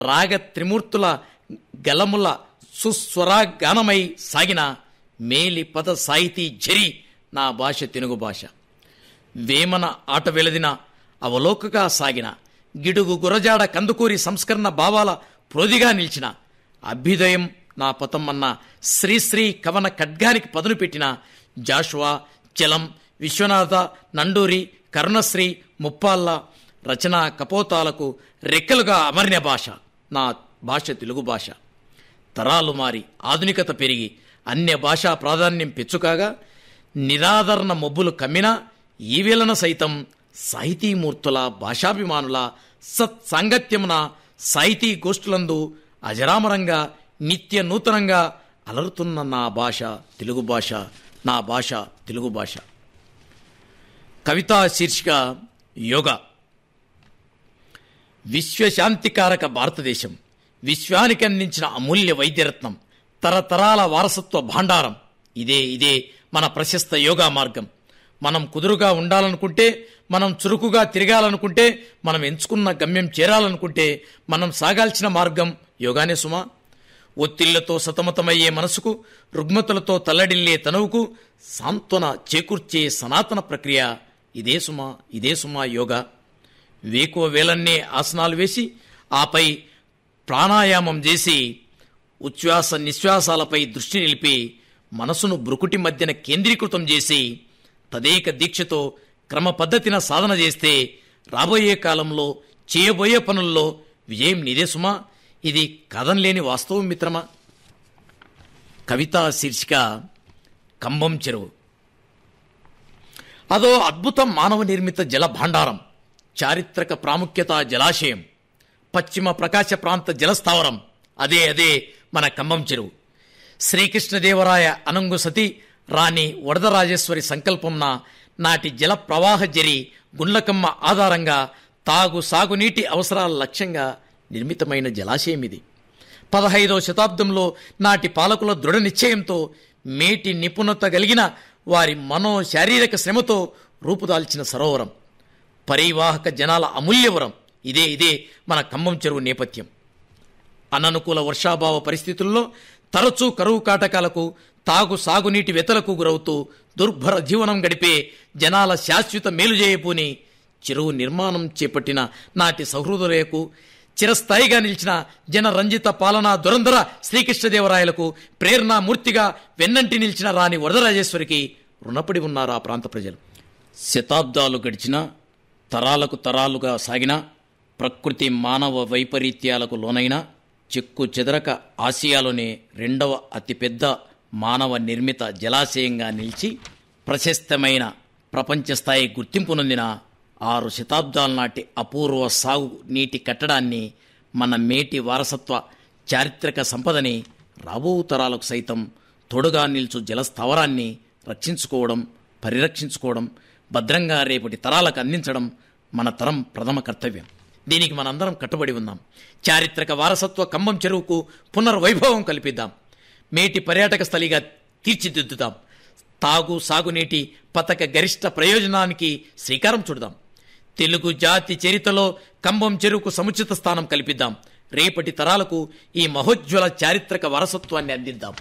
రాగ త్రిమూర్తుల గలముల సుస్వరాగానమై సాగిన మేలి పద సాహితీ జరి నా భాష తెలుగు భాష వేమన ఆట వెలదిన అవలోకగా సాగిన గిడుగు గురజాడ కందుకూరి సంస్కరణ భావాల ప్రోదిగా నిలిచిన అభ్యుదయం నా పతమ్మన్న శ్రీశ్రీ కవన ఖడ్గానికి పదును పెట్టిన జాషువా చలం విశ్వనాథ నండూరి కరుణశ్రీ ముప్పాళ్ళ రచనా కపోతాలకు రెక్కలుగా అమరిన భాష నా భాష తెలుగు భాష తరాలు మారి ఆధునికత పెరిగి అన్య భాషా ప్రాధాన్యం పెచ్చుకాగా నిరాదరణ మొబ్బులు కమ్మినా ఈవేళన సైతం సాహితీమూర్తుల భాషాభిమానుల సత్సాంగత్యమున సాహితీ గోష్ఠులందు అజరామరంగా నిత్య నూతనంగా అలరుతున్న నా భాష తెలుగు భాష నా భాష తెలుగు భాష కవితా శీర్షిక యోగా విశ్వశాంతికారక భారతదేశం విశ్వానికి అందించిన అమూల్య వైద్యరత్నం తరతరాల వారసత్వ భాండారం ఇదే ఇదే మన ప్రశస్త యోగా మార్గం మనం కుదురుగా ఉండాలనుకుంటే మనం చురుకుగా తిరగాలనుకుంటే మనం ఎంచుకున్న గమ్యం చేరాలనుకుంటే మనం సాగాల్సిన మార్గం యోగానే సుమా ఒత్తిళ్లతో సతమతమయ్యే మనసుకు రుగ్మతులతో తల్లడిల్లే తనువుకు సాంత్వన చేకూర్చే సనాతన ప్రక్రియ ఇదే సుమా ఇదే సుమా యోగా వేకువ వేలన్నే ఆసనాలు వేసి ఆపై ప్రాణాయామం చేసి ఉచ్ఛ్వాస నిశ్వాసాలపై దృష్టి నిలిపి మనసును బ్రుకుటి మధ్యన కేంద్రీకృతం చేసి తదేక దీక్షతో క్రమ పద్ధతిన సాధన చేస్తే రాబోయే కాలంలో చేయబోయే పనుల్లో విజయం నీదే సుమా ఇది కథంలేని వాస్తవం మిత్రమా కవితా శీర్షిక కంబం చెరువు అదో అద్భుతం మానవ నిర్మిత జల భాండారం చారిత్రక ప్రాముఖ్యత జలాశయం పశ్చిమ ప్రకాశ ప్రాంత జలస్థావరం అదే అదే మన కంబం చెరువు శ్రీకృష్ణదేవరాయ అనంగు సతి రాణి వరదరాజేశ్వరి సంకల్పంన నాటి జల ప్రవాహ జరి గుండ్లకమ్మ ఆధారంగా తాగు సాగునీటి అవసరాల లక్ష్యంగా నిర్మితమైన జలాశయం ఇది పదహైదవ శతాబ్దంలో నాటి పాలకుల దృఢ నిశ్చయంతో మేటి నిపుణత కలిగిన వారి మనో శారీరక శ్రమతో రూపుదాల్చిన సరోవరం పరివాహక జనాల అమూల్యవరం ఇదే ఇదే మన ఖమ్మం చెరువు నేపథ్యం అననుకూల వర్షాభావ పరిస్థితుల్లో తరచూ కరువు కాటకాలకు తాగు సాగునీటి వెతలకు గురవుతూ దుర్భర జీవనం గడిపే జనాల శాశ్వత మేలు చేయబోని చెరువు నిర్మాణం చేపట్టిన నాటి సహృదయులకు చిరస్థాయిగా నిలిచిన జనరంజిత పాలనా దురంధర శ్రీకృష్ణదేవరాయలకు ప్రేరణామూర్తిగా వెన్నంటి నిలిచిన రాణి వరదరాజేశ్వరికి రుణపడి ఉన్నారు ఆ ప్రాంత ప్రజలు శతాబ్దాలు గడిచిన తరాలకు తరాలుగా సాగిన ప్రకృతి మానవ వైపరీత్యాలకు లోనైన చెక్కు చెదరక ఆసియాలోనే రెండవ అతిపెద్ద మానవ నిర్మిత జలాశయంగా నిలిచి ప్రశస్తమైన ప్రపంచ స్థాయి గుర్తింపు నొందిన ఆరు శతాబ్దాల నాటి అపూర్వ సాగు నీటి కట్టడాన్ని మన మేటి వారసత్వ చారిత్రక సంపదని రాబో తరాలకు సైతం తోడుగా నిల్చు జలస్థావరాన్ని రక్షించుకోవడం పరిరక్షించుకోవడం భద్రంగా రేపటి తరాలకు అందించడం మన తరం ప్రథమ కర్తవ్యం దీనికి మనందరం కట్టుబడి ఉన్నాం చారిత్రక వారసత్వ కంబం చెరువుకు పునర్వైభవం కల్పిద్దాం మేటి పర్యాటక స్థలిగా తీర్చిదిద్దుదాం తాగు సాగునీటి పథక గరిష్ట ప్రయోజనానికి శ్రీకారం చుడదాం తెలుగు జాతి చరిత్రలో కంబం చెరువుకు సముచిత స్థానం కల్పిద్దాం రేపటి తరాలకు ఈ మహోజ్వల చారిత్రక వారసత్వాన్ని అందిద్దాం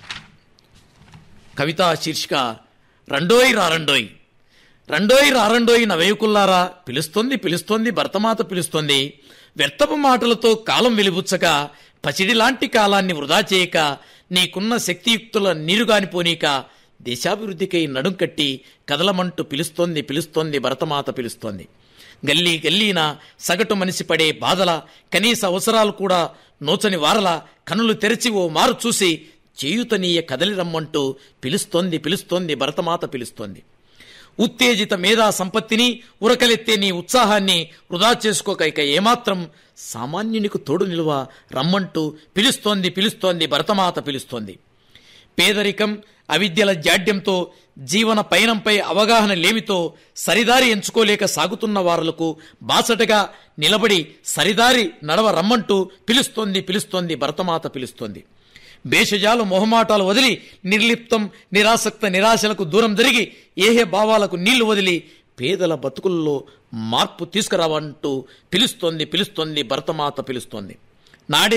కవితా శీర్షిక రెండోయ్ రారండోయ్ రెండోయ్ రారండోయ్ నవేకుల్లారా పిలుస్తోంది పిలుస్తోంది భర్తమాత పిలుస్తోంది వ్యర్థపు మాటలతో కాలం వెలిబుచ్చక పసిడిలాంటి కాలాన్ని వృధా చేయక నీకున్న శక్తియుక్తుల నీరుగానిపోనీక దేశాభివృద్ధికై నడుం కట్టి కదలమంటూ పిలుస్తోంది పిలుస్తోంది భరతమాత పిలుస్తోంది గల్లీ గల్లీన సగటు మనిషి పడే బాధల కనీస అవసరాలు కూడా నోచని వారల కనులు తెరిచి ఓ మారు చూసి చేయుతనీయ కదలి రమ్మంటూ పిలుస్తోంది పిలుస్తోంది భరతమాత పిలుస్తోంది ఉత్తేజిత మేధా సంపత్తిని ఉరకలెత్తే నీ ఉత్సాహాన్ని వృధా చేసుకోక ఇక ఏమాత్రం సామాన్యునికి తోడు నిలువ రమ్మంటూ పిలుస్తోంది పిలుస్తోంది భరతమాత పిలుస్తోంది పేదరికం అవిద్యల జాడ్యంతో జీవన పయనంపై అవగాహన లేమితో సరిదారి ఎంచుకోలేక సాగుతున్న వారులకు బాసటగా నిలబడి సరిదారి నడవ రమ్మంటూ పిలుస్తోంది పిలుస్తోంది భరతమాత పిలుస్తోంది భేషజాలు మొహమాటాలు వదిలి నిర్లిప్తం నిరాసక్త నిరాశలకు దూరం జరిగి ఏహే భావాలకు నీళ్లు వదిలి పేదల బతుకుల్లో మార్పు తీసుకురావంటూ పిలుస్తోంది పిలుస్తోంది భరతమాత పిలుస్తోంది నాడే